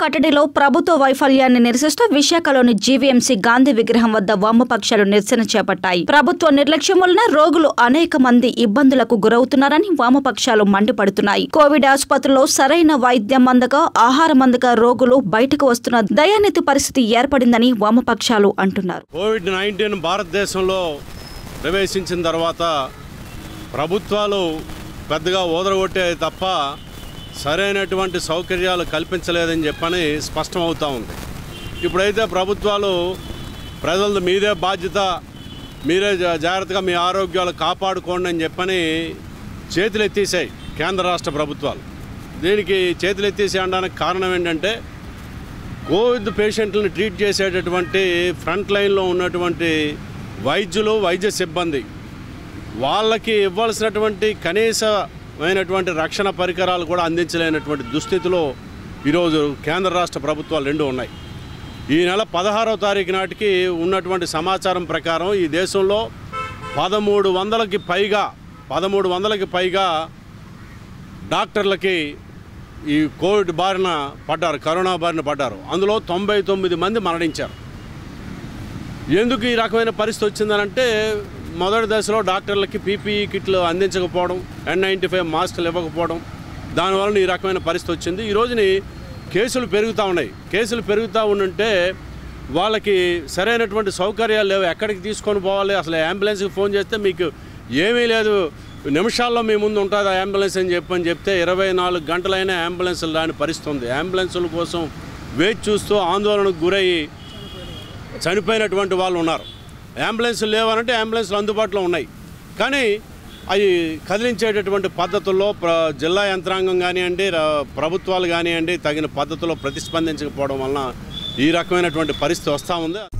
కట్టడిలో ప్రభుత్వ వైఫల్యాన్ని నిరసిస్తూ విశాఖలోని జీవీఎంసీ గాంధీ విగ్రహం వద్ద వామపక్షాలు నిరసన చేపట్టాయి ప్రభుత్వ నిర్లక్ష్యం వలన రోగులు అనేక మంది ఇబ్బందులకు గురవుతున్నారని వామపక్షాలు మండిపడుతున్నాయి కోవిడ్ ఆసుపత్రిలో సరైన వైద్యం అందక ఆహారం అందక రోగులు బయటకు వస్తున్న దయానితి పరిస్థితి ఏర్పడిందని వామపక్షాలు అంటున్నారు కోవిడ్ నైన్టీన్ భారతదేశంలో ప్రవేశించిన తర్వాత ప్రభుత్వాలు పెద్దగా ఓదరగొట్టే తప్ప సరైనటువంటి సౌకర్యాలు కల్పించలేదని చెప్పని స్పష్టమవుతా ఉంది ఇప్పుడైతే ప్రభుత్వాలు ప్రజలది మీదే బాధ్యత మీరే జా- జాగ్రత్తగా మీ ఆరోగ్యాలు కాపాడుకోండి అని చెప్పని చేతులు ఎత్తేసాయి కేంద్ర రాష్ట్ర ప్రభుత్వాలు దీనికి చేతులు ఎత్తేసి అనడానికి కారణం ఏంటంటే కోవిడ్ పేషెంట్లను ట్రీట్ చేసేటటువంటి ఫ్రంట్ లైన్లో ఉన్నటువంటి వైద్యులు వైద్య సిబ్బంది వాళ్ళకి ఇవ్వాల్సినటువంటి కనీసమైనటువంటి రక్షణ పరికరాలు కూడా అందించలేనటువంటి దుస్థితిలో ఈరోజు కేంద్ర రాష్ట్ర ప్రభుత్వాలు రెండు ఉన్నాయి ఈ నెల పదహారవ తారీఖు నాటికి ఉన్నటువంటి సమాచారం ప్రకారం ఈ దేశంలో పదమూడు వందలకి పైగా పదమూడు వందలకి పైగా డాక్టర్లకి ఈ కోవిడ్ బారిన పడ్డారు కరోనా బారిన పడ్డారు అందులో తొంభై తొమ్మిది మంది మరణించారు ఎందుకు ఈ రకమైన పరిస్థితి వచ్చిందనంటే మొదటి దశలో డాక్టర్లకి పీపీఈ కిట్లు అందించకపోవడం ఎన్ నైంటీ ఫైవ్ మాస్కులు ఇవ్వకపోవడం దానివల్ల ఈ రకమైన పరిస్థితి వచ్చింది ఈ రోజుని కేసులు పెరుగుతూ ఉన్నాయి కేసులు పెరుగుతూ ఉంటే వాళ్ళకి సరైనటువంటి సౌకర్యాలు లేవు ఎక్కడికి తీసుకొని పోవాలి అసలు అంబులెన్స్కి ఫోన్ చేస్తే మీకు ఏమీ లేదు నిమిషాల్లో మీ ముందు ఉంటుంది ఆ అంబులెన్స్ అని చెప్పని చెప్తే ఇరవై నాలుగు గంటలైనా అంబులెన్స్లు రాని పరిస్థితి ఉంది అంబులెన్సుల కోసం వేచి చూస్తూ ఆందోళనకు గురయ్యి చనిపోయినటువంటి వాళ్ళు ఉన్నారు అంబులెన్సులు లేవనంటే అంబులెన్సులు అందుబాటులో ఉన్నాయి కానీ అవి కదిలించేటటువంటి పద్ధతుల్లో ప్ర జిల్లా యంత్రాంగం కానివ్వండి ర- ప్రభుత్వాలు కానివ్వండి తగిన పద్ధతిలో ప్రతిస్పందించకపోవడం వలన ఈ రకమైనటువంటి పరిస్థితి వస్తూ ఉంది